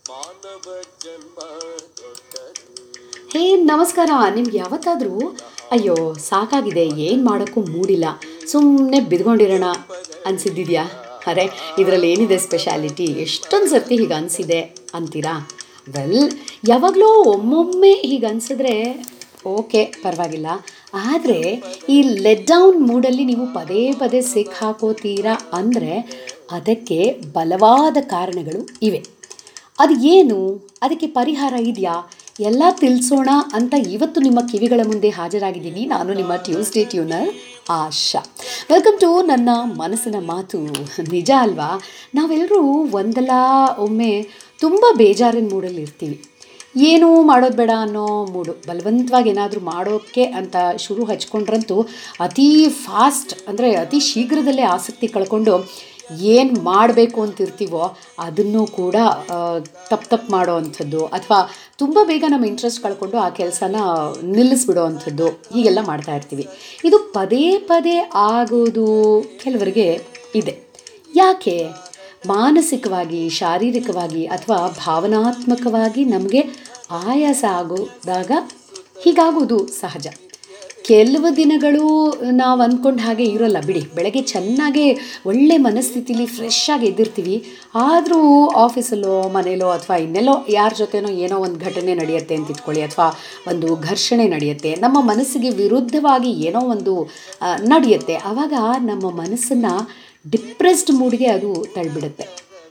ಹೇ ನಮಸ್ಕಾರ ನಿಮ್ಗೆ ಯಾವತ್ತಾದರೂ ಅಯ್ಯೋ ಸಾಕಾಗಿದೆ ಏನು ಮಾಡೋಕ್ಕೂ ಮೂಡಿಲ್ಲ ಸುಮ್ಮನೆ ಬಿದ್ಕೊಂಡಿರೋಣ ಅನಿಸಿದ್ದಿದೆಯಾ ಅರೆ ಇದರಲ್ಲಿ ಏನಿದೆ ಸ್ಪೆಷಾಲಿಟಿ ಎಷ್ಟೊಂದು ಸರ್ತಿ ಹೀಗೆ ಅನಿಸಿದೆ ಅಂತೀರಾ ವೆಲ್ ಯಾವಾಗಲೂ ಒಮ್ಮೊಮ್ಮೆ ಹೀಗೆ ಅನಿಸಿದ್ರೆ ಓಕೆ ಪರವಾಗಿಲ್ಲ ಆದರೆ ಈ ಲೆಟ್ ಡೌನ್ ಮೂಡಲ್ಲಿ ನೀವು ಪದೇ ಪದೇ ಸಿಕ್ ಹಾಕೋತೀರಾ ಅಂದರೆ ಅದಕ್ಕೆ ಬಲವಾದ ಕಾರಣಗಳು ಇವೆ ಅದು ಏನು ಅದಕ್ಕೆ ಪರಿಹಾರ ಇದೆಯಾ ಎಲ್ಲ ತಿಳಿಸೋಣ ಅಂತ ಇವತ್ತು ನಿಮ್ಮ ಕಿವಿಗಳ ಮುಂದೆ ಹಾಜರಾಗಿದ್ದೀನಿ ನಾನು ನಿಮ್ಮ Tuesday tuner Asha welcome to ನನ್ನ ಮನಸ್ಸಿನ ಮಾತು ನಿಜ ಅಲ್ವಾ ನಾವೆಲ್ಲರೂ ಒಂದಲ್ಲ ಒಮ್ಮೆ ತುಂಬ ಬೇಜಾರಿನ ಮೂಡಲ್ಲಿ ಇರ್ತೀವಿ ಏನೂ ಮಾಡೋದು ಬೇಡ ಅನ್ನೋ ಮೂಡು ಬಲವಂತವಾಗಿ ಏನಾದರೂ ಮಾಡೋಕ್ಕೆ ಅಂತ ಶುರು ಹಚ್ಕೊಂಡ್ರಂತೂ ಅತೀ ಫಾಸ್ಟ್ ಅಂದರೆ ಅತಿ ಶೀಘ್ರದಲ್ಲೇ ಆಸಕ್ತಿ ಕಳ್ಕೊಂಡು ಏನು ಮಾಡಬೇಕು ಅಂತಿರ್ತೀವೋ ಅದನ್ನು ಕೂಡ ತಪ್ಪು ತಪ್ಪು ಮಾಡೋ ಅಂಥದ್ದು ಅಥವಾ ತುಂಬ ಬೇಗ ನಮ್ಮ ಇಂಟ್ರೆಸ್ಟ್ ಕಳ್ಕೊಂಡು ಆ ಕೆಲಸನ ನಿಲ್ಲಿಸ್ಬಿಡೋ ಅಂಥದ್ದು ಹೀಗೆಲ್ಲ ಮಾಡ್ತಾ ಇರ್ತೀವಿ ಇದು ಪದೇ ಪದೇ ಆಗೋದು ಕೆಲವರಿಗೆ ಇದೆ ಯಾಕೆ ಮಾನಸಿಕವಾಗಿ ಶಾರೀರಿಕವಾಗಿ ಅಥವಾ ಭಾವನಾತ್ಮಕವಾಗಿ ನಮಗೆ ಆಯಾಸ ಆಗೋದಾಗ ಹೀಗಾಗೋದು ಸಹಜ ಕೆಲವು ದಿನಗಳು ನಾವು ಅಂದ್ಕೊಂಡು ಹಾಗೆ ಇರೋಲ್ಲ ಬಿಡಿ ಬೆಳಗ್ಗೆ ಚೆನ್ನಾಗೇ ಒಳ್ಳೆ ಮನಸ್ಥಿತಿಲಿ ಫ್ರೆಶ್ ಆಗಿ ಎದ್ದಿರ್ತೀವಿ ಆದರೂ ಆಫೀಸಲ್ಲೋ ಮನೇಲೋ ಅಥವಾ ಇನ್ನೆಲ್ಲೋ ಯಾರ ಜೊತೆನೋ ಏನೋ ಒಂದು ಘಟನೆ ನಡೆಯುತ್ತೆ ಅಂತ ಇಟ್ಕೊಳ್ಳಿ ಅಥವಾ ಒಂದು ಘರ್ಷಣೆ ನಡೆಯುತ್ತೆ ನಮ್ಮ ಮನಸ್ಸಿಗೆ ವಿರುದ್ಧವಾಗಿ ಏನೋ ಒಂದು ನಡೆಯುತ್ತೆ ಆವಾಗ ನಮ್ಮ ಮನಸ್ಸನ್ನು ಡಿಪ್ರೆಸ್ಡ್ ಮೂಡ್ಗೆ ಅದು ತಳ್ಳಿಬಿಡುತ್ತೆ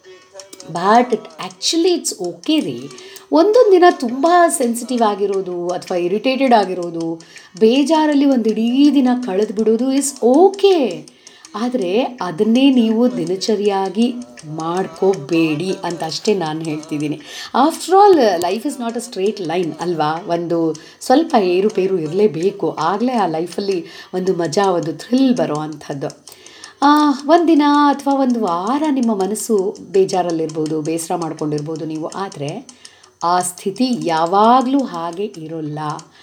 ಬಟ್ ಆ್ಯಕ್ಚುಲಿ ಇಟ್ಸ್ ಓಕೆ ರೀ ಒಂದೊಂದು ದಿನ ತುಂಬ ಸೆನ್ಸಿಟಿವ್ ಆಗಿರೋದು ಅಥವಾ ಇರಿಟೇಟೆಡ್ ಆಗಿರೋದು ಬೇಜಾರಲ್ಲಿ ಒಂದು ಇಡೀ ದಿನ ಕಳೆದು ಬಿಡೋದು ಇಸ್ ಓಕೆ ಆದರೆ ಅದನ್ನೇ ನೀವು ದಿನಚರಿಯಾಗಿ ಮಾಡ್ಕೋಬೇಡಿ ಅಂತ ಅಷ್ಟೇ ನಾನು ಹೇಳ್ತಿದ್ದೀನಿ after all life is not a straight line ಅಲ್ವಾ ಒಂದು ಸ್ವಲ್ಪ ಏರುಪೇರು ಇರಲೇಬೇಕು ಆಗಲೇ ಆ ಲೈಫಲ್ಲಿ ಒಂದು ಮಜಾ ಒಂದು ಥ್ರಿಲ್ ಬರೋ ಅಂಥದ್ದು ಒಂದಿನ ಅಥವಾ ಒಂದು ವಾರ ನಿಮ್ಮ ಮನಸ್ಸು ಬೇಜಾರಲ್ಲಿರ್ಬೋದು ಬೇಸರ ಮಾಡ್ಕೊಂಡಿರ್ಬೋದು ನೀವು ಆದರೆ ಆ ಸ್ಥಿತಿ ಯಾವಾಗಲೂ ಹಾಗೆ ಇರೋಲ್ಲ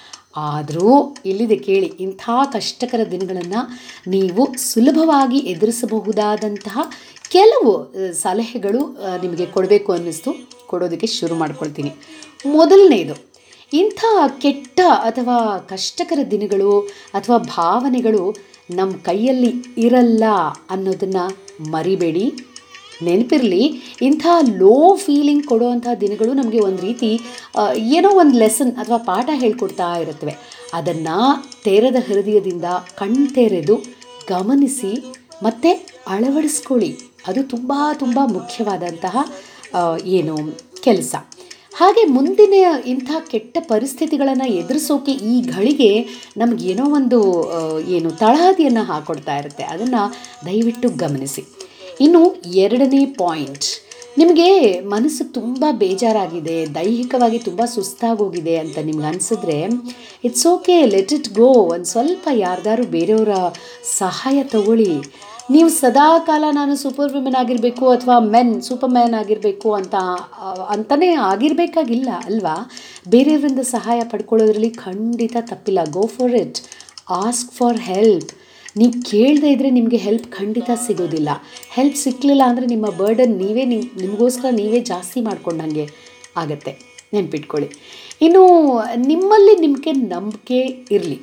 ಆದರೂ ಇಲ್ಲಿದೆ ಕೇಳಿ ಇಂಥ ಕಷ್ಟಕರ ದಿನಗಳನ್ನು ನೀವು ಸುಲಭವಾಗಿ ಎದುರಿಸಬಹುದಾದಂತಹ ಕೆಲವು ಸಲಹೆಗಳು ನಿಮಗೆ ಕೊಡಬೇಕು ಅನ್ನಿಸ್ತು ಕೊಡೋದಕ್ಕೆ ಶುರು ಮಾಡ್ಕೊಳ್ತೀನಿ ಮೊದಲನೇದು ಇಂಥ ಕೆಟ್ಟ ಅಥವಾ ಕಷ್ಟಕರ ದಿನಗಳು ಅಥವಾ ಭಾವನೆಗಳು ನಮ್ಮ ಕೈಯಲ್ಲಿ ಇರಲ್ಲ ಅನ್ನೋದನ್ನು ಮರಿಬೇಡಿ ನೆನಪಿರಲಿ ಇಂಥ ಲೋ ಫೀಲಿಂಗ್ ಕೊಡುವಂಥ ದಿನಗಳು ನಮಗೆ ಒಂದು ರೀತಿ ಏನೋ ಒಂದು ಲೆಸನ್ ಅಥವಾ ಪಾಠ ಹೇಳ್ಕೊಡ್ತಾ ಇರುತ್ತವೆ ಅದನ್ನು ತೆರೆದ ಹೃದಯದಿಂದ ಕಣ್ತೆರೆದು ಗಮನಿಸಿ ಮತ್ತು ಅಳವಡಿಸ್ಕೊಳ್ಳಿ ಅದು ತುಂಬ ತುಂಬ ಮುಖ್ಯವಾದಂತಹ ಏನು ಕೆಲಸ ಹಾಗೆ ಮುಂದಿನ ಇಂಥ ಕೆಟ್ಟ ಪರಿಸ್ಥಿತಿಗಳನ್ನು ಎದುರಿಸೋಕೆ ಈ ಗಳಿಗೆ ನಮಗೇನೋ ಒಂದು ಏನು ತಳಹದಿಯನ್ನು ಹಾಕೊಡ್ತಾ ಇರುತ್ತೆ ಅದನ್ನು ದಯವಿಟ್ಟು ಗಮನಿಸಿ ಇನ್ನು ಎರಡನೇ ಪಾಯಿಂಟ್ ನಿಮಗೆ ಮನಸ್ಸು ತುಂಬ ಬೇಜಾರಾಗಿದೆ ದೈಹಿಕವಾಗಿ ತುಂಬ ಸುಸ್ತಾಗೋಗಿದೆ ಅಂತ ನಿಮ್ಗೆ ಅನಿಸಿದ್ರೆ it's okay let it go ಒಂದು ಸ್ವಲ್ಪ ಯಾರ್ದಾರು ಬೇರೆಯವರ ಸಹಾಯ ತಗೊಳ್ಳಿ ನೀವು ಸದಾ ಕಾಲ ನಾನು ಸೂಪರ್ ವಿಮೆನ್ ಆಗಿರಬೇಕು ಅಥವಾ ಮೆನ್ ಸೂಪರ್ ಮ್ಯಾನ್ ಆಗಿರಬೇಕು ಅಂತ ಅಂತಲೇ ಆಗಿರಬೇಕಾಗಿಲ್ಲ ಅಲ್ವಾ ಬೇರೆಯವರಿಂದ ಸಹಾಯ ಪಡ್ಕೊಳ್ಳೋದ್ರಲ್ಲಿ ಖಂಡಿತ ತಪ್ಪಿಲ್ಲ go for it ask for help ನೀವು ಕೇಳದೇ ಇದ್ದರೆ ನಿಮಗೆ ಹೆಲ್ಪ್ ಖಂಡಿತ ಸಿಗೋದಿಲ್ಲ ಹೆಲ್ಪ್ ಸಿಕ್ಕಲಿಲ್ಲ ಅಂದರೆ ನಿಮ್ಮ ಬರ್ಡನ್ ನೀವೇ ನಿಮ್ ನಿಮಗೋಸ್ಕರ ನೀವೇ ಜಾಸ್ತಿ ಮಾಡ್ಕೊಂಡಂಗೆ ಆಗತ್ತೆ ನೆನ್ಪಿಟ್ಕೊಳ್ಳಿ ಇನ್ನು ನಿಮ್ಮಲ್ಲಿ ನಿಮಗೆ ನಂಬಿಕೆ ಇರಲಿ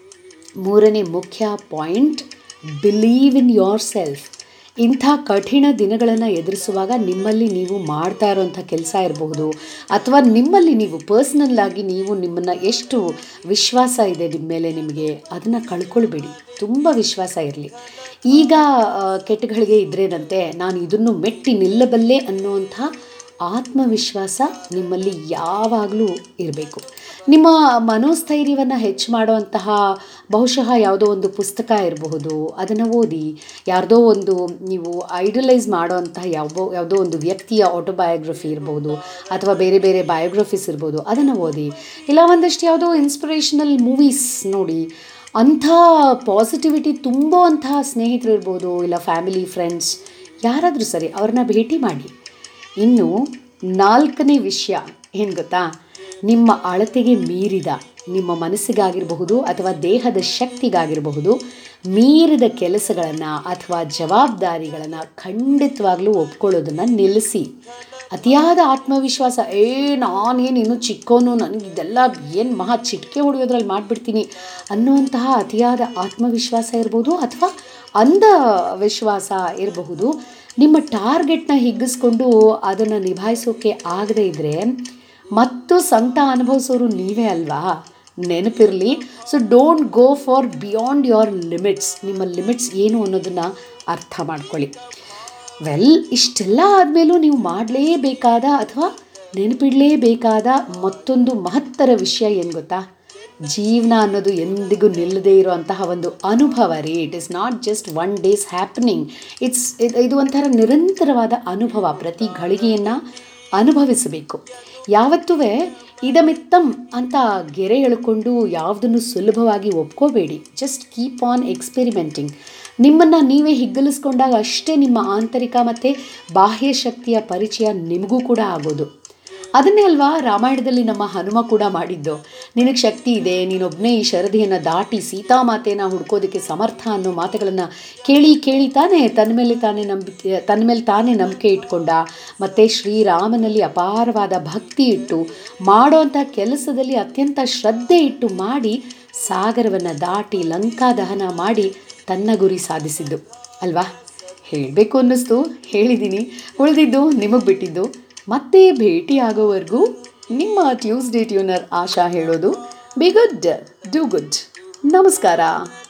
ಮೂರನೇ ಮುಖ್ಯ point believe in yourself ಇಂಥ ಕಠಿಣ ದಿನಗಳನ್ನು ಎದುರಿಸುವಾಗ ನಿಮ್ಮಲ್ಲಿ ನೀವು ಮಾಡ್ತಾ ಇರೋಂಥ ಕೆಲಸ ಇರಬಹುದು ಅಥವಾ ನಿಮ್ಮಲ್ಲಿ ನೀವು ಪರ್ಸ್ನಲ್ ಆಗಿ ನೀವು ನಿಮ್ಮನ್ನು ಎಷ್ಟು ವಿಶ್ವಾಸ ಇದೆ ನಿಮ್ಮ ಮೇಲೆ ನಿಮಗೆ ಅದನ್ನು ಕಳ್ಕೊಳ್ಬೇಡಿ ತುಂಬ ವಿಶ್ವಾಸ ಇರಲಿ ಈಗ ಕೆಟ್ಟಗಳಿಗೆ ಇದ್ರೇನಂತೆ ನಾನು ಇದನ್ನು ಮೆಟ್ಟಿ ನಿಲ್ಲಬಲ್ಲೆ ಅನ್ನುವಂಥ ಆತ್ಮವಿಶ್ವಾಸ ನಿಮ್ಮಲ್ಲಿ ಯಾವಾಗಲೂ ಇರಬೇಕು ನಿಮ್ಮ ಮನೋಸ್ಥೈರ್ಯವನ್ನು ಹೆಚ್ಚು ಮಾಡುವಂತಹ ಬಹುಶಃ ಯಾವುದೋ ಒಂದು ಪುಸ್ತಕ ಇರಬಹುದು ಅದನ್ನು ಓದಿ ಯಾರ್ದೋ ಒಂದು ನೀವು ಐಡಲೈಸ್ ಮಾಡೋವಂತಹ ಯಾವುದೋ ಯಾವುದೋ ಒಂದು ವ್ಯಕ್ತಿಯ ಆಟೋಬಯೋಗ್ರಫಿ ಇರ್ಬೋದು ಅಥವಾ ಬೇರೆ ಬೇರೆ ಬಯೋಗ್ರಫೀಸ್ ಇರ್ಬೋದು ಅದನ್ನು ಓದಿ ಇಲ್ಲ ಒಂದಷ್ಟು ಯಾವುದೋ ಇನ್ಸ್ಪಿರೇಷನಲ್ ಮೂವೀಸ್ ನೋಡಿ ಅಂಥ ಪಾಸಿಟಿವಿಟಿ ತುಂಬುವಂತಹ ಸ್ನೇಹಿತರು ಇರ್ಬೋದು ಇಲ್ಲ ಫ್ಯಾಮಿಲಿ ಫ್ರೆಂಡ್ಸ್ ಯಾರಾದರೂ ಸರಿ ಅವ್ರನ್ನ ಭೇಟಿ ಮಾಡಿ ಇನ್ನು ನಾಲ್ಕನೇ ವಿಷಯ ಏನು ಗೊತ್ತಾ ನಿಮ್ಮ ಅಳತೆಗೆ ಮೀರಿದ ನಿಮ್ಮ ಮನಸ್ಸಿಗಾಗಿರಬಹುದು ಅಥವಾ ದೇಹದ ಶಕ್ತಿಗಾಗಿರಬಹುದು ಮೀರಿದ ಕೆಲಸಗಳನ್ನು ಅಥವಾ ಜವಾಬ್ದಾರಿಗಳನ್ನು ಖಂಡಿತವಾಗ್ಲೂ ಒಪ್ಕೊಳ್ಳೋದನ್ನು ನಿಲ್ಲಿಸಿ ಅತಿಯಾದ ಆತ್ಮವಿಶ್ವಾಸ ಏ ನಾನೇನು ಇನ್ನೂ ಚಿಕ್ಕೋನು ನನಗೆ ಇದೆಲ್ಲ ಏನು ಮಹಾ ಚಿಟಿಕೆ ಹೊಡೆಯೋದ್ರಲ್ಲಿ ಮಾಡಿಬಿಡ್ತೀನಿ ಅನ್ನುವಂತಹ ಅತಿಯಾದ ಆತ್ಮವಿಶ್ವಾಸ ಇರ್ಬೋದು ಅಥವಾ ಅಂಧ ವಿಶ್ವಾಸ ಇರಬಹುದು ನಿಮ್ಮ ಟಾರ್ಗೆಟ್ನ ಹಿಗ್ಗಿಸ್ಕೊಂಡು ಅದನ್ನು ನಿಭಾಯಿಸೋಕೆ ಆಗದೇ ಇದ್ದರೆ ಮತ್ತು ಸಂಕಟ ಅನುಭವಿಸೋರು ನೀವೇ ಅಲ್ವಾ ನೆನಪಿರಲಿ so don't go far beyond your limits ನಿಮ್ಮ ಲಿಮಿಟ್ಸ್ ಏನು ಅನ್ನೋದನ್ನು ಅರ್ಥ ಮಾಡ್ಕೊಳ್ಳಿ ವೆಲ್ ಇಷ್ಟೆಲ್ಲ ಆದಮೇಲೂ ನೀವು ಮಾಡಲೇಬೇಕಾದ ಅಥವಾ ನೆನಪಿಡಲೇಬೇಕಾದ ಮತ್ತೊಂದು ಮಹತ್ತರ ವಿಷಯ ಏನು ಗೊತ್ತಾ ಜೀವನ ಅನ್ನೋದು ಎಂದಿಗೂ ನಿಲ್ಲದೇ ಇರುವಂತಹ ಒಂದು ಅನುಭವ ರೀ it is not just one day's happening it's ಇದು ಒಂಥರ ನಿರಂತರವಾದ ಅನುಭವ ಪ್ರತಿ ಘಳಿಗೆಯನ್ನು ಅನುಭವಿಸಬೇಕು ಯಾವತ್ತೂ ಇದಮಿತ್ತಂ ಅಂತ ಗೆರೆ ಎಳ್ಕೊಂಡು ಯಾವುದನ್ನು ಸುಲಭವಾಗಿ ಒಪ್ಕೋಬೇಡಿ ಜಸ್ಟ್ ಕೀಪ್ ಆನ್ ಎಕ್ಸ್ಪೆರಿಮೆಂಟಿಂಗ್ ನಿಮ್ಮನ್ನು ನೀವೇ ಹಿಗ್ಗಲಿಸ್ಕೊಂಡಾಗ ಅಷ್ಟೇ ನಿಮ್ಮ ಆಂತರಿಕ ಮತ್ತು ಬಾಹ್ಯ ಶಕ್ತಿಯ ಪರಿಚಯ ನಿಮಗೂ ಕೂಡ ಆಗೋದು ಅದನ್ನೇ ಅಲ್ವಾ ರಾಮಾಯಣದಲ್ಲಿ ನಮ್ಮ ಹನುಮ ಕೂಡ ಮಾಡಿದ್ದು ನಿನಗೆ ಶಕ್ತಿ ಇದೆ ನೀನೊಬ್ಬನೇ ಈ ಶರದಿಯನ್ನು ದಾಟಿ ಸೀತಾಮಾತೆನ ಹುಡ್ಕೋದಕ್ಕೆ ಸಮರ್ಥ ಅನ್ನೋ ಮಾತುಗಳನ್ನು ಕೇಳಿ ಕೇಳಿ ತಾನೇ ತನ್ನ ಮೇಲೆ ತಾನೇ ನಂಬಿಕೆ ತನ್ನ ಮೇಲೆ ತಾನೇ ನಂಬಿಕೆ ಇಟ್ಕೊಂಡ ಮತ್ತು ಶ್ರೀರಾಮನಲ್ಲಿ ಅಪಾರವಾದ ಭಕ್ತಿ ಇಟ್ಟು ಮಾಡೋಂಥ ಕೆಲಸದಲ್ಲಿ ಅತ್ಯಂತ ಶ್ರದ್ಧೆ ಇಟ್ಟು ಮಾಡಿ ಸಾಗರವನ್ನು ದಾಟಿ ಲಂಕಾ ದಹನ ಮಾಡಿ ತನ್ನ ಗುರಿ ಸಾಧಿಸಿದ್ದು ಅಲ್ವಾ ಹೇಳಬೇಕು ಅನ್ನಿಸ್ತು ಹೇಳಿದ್ದೀನಿ ಉಳಿದಿದ್ದು ನಿಮಗೆ ಬಿಟ್ಟಿದ್ದು ಮತ್ತೆ ಭೇಟಿ ಆಗೋವರೆಗೂ ನಿಮ್ಮ ಟ್ಯೂಸ್ಡೇ ಟ್ಯೂನರ್ ಆಶಾ ಹೇಳೋದು ಬಿ ಗುಡ್ ಡೂ ಗುಡ್ ನಮಸ್ಕಾರ